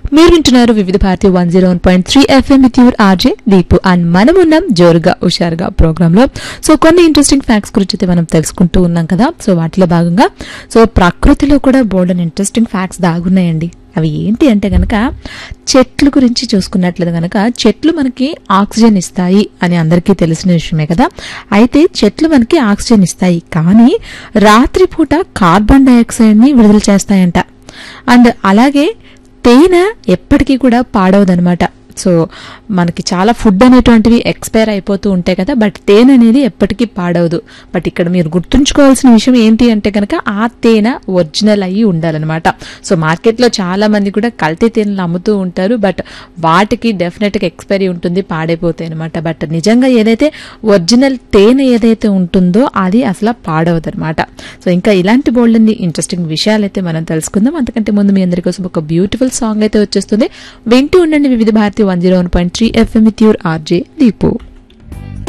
మీరు వింటున్నారు Vividh Bharati one zero one point three FM with your RJ Deepu and మనం ఉన్నాం జోరుగా హుషారుగా ప్రోగ్రామ్ లో సో కొన్ని ఇంట్రెస్టింగ్ ఫ్యాక్ట్స్ గురించి అయితే మనం తెలుసుకుంటూ ఉన్నాం కదా సో వాటిలో భాగంగా సో ప్రకృతిలో కూడా బోల్డ్ అండ్ ఇంట్రెస్టింగ్ ఫ్యాక్ట్స్ దాగున్నాయండి అవి ఏంటి అంటే గనక చెట్లు గురించి చూసుకున్నట్లయితే గనక చెట్లు మనకి ఆక్సిజన్ ఇస్తాయి అని అందరికీ తెలిసిన విషయమే కదా అయితే చెట్లు మనకి ఆక్సిజన్ ఇస్తాయి కానీ రాత్రిపూట కార్బన్ డైఆక్సైడ్ ని విడుదల చేస్తాయంట అండ్ అలాగే తేనె ఎప్పటికీ కూడా పాడవదనమాట సో మనకి చాలా ఫుడ్ అనేటువంటివి ఎక్స్పైర్ అయిపోతూ ఉంటాయి కదా బట్ తేనె అనేది ఎప్పటికీ పాడవదు బట్ ఇక్కడ మీరు గుర్తుంచుకోవాల్సిన విషయం ఏంటి అంటే కనుక ఆ తేనె ఒరిజినల్ అయ్యి ఉండాలన్నమాట సో మార్కెట్లో చాలా మంది కూడా కల్తీ తేనెలు అమ్ముతూ ఉంటారు బట్ వాటికి డెఫినెట్గా ఎక్స్పైరీ ఉంటుంది పాడైపోతాయి అనమాట బట్ నిజంగా ఏదైతే ఒరిజినల్ తేనె ఏదైతే ఉంటుందో అది అసలు పాడవదు అనమాట సో ఇంకా ఇలాంటి బోల్డ్ ఇంట్రెస్టింగ్ విషయాలు అయితే మనం తెలుసుకుందాం అంతకంటే ముందు మీ అందరి కోసం ఒక బ్యూటిఫుల్ సాంగ్ అయితే వచ్చేస్తుంది వింటూ ఉండండి Vividh Bharati one zero one point three FM with your RJ Deepu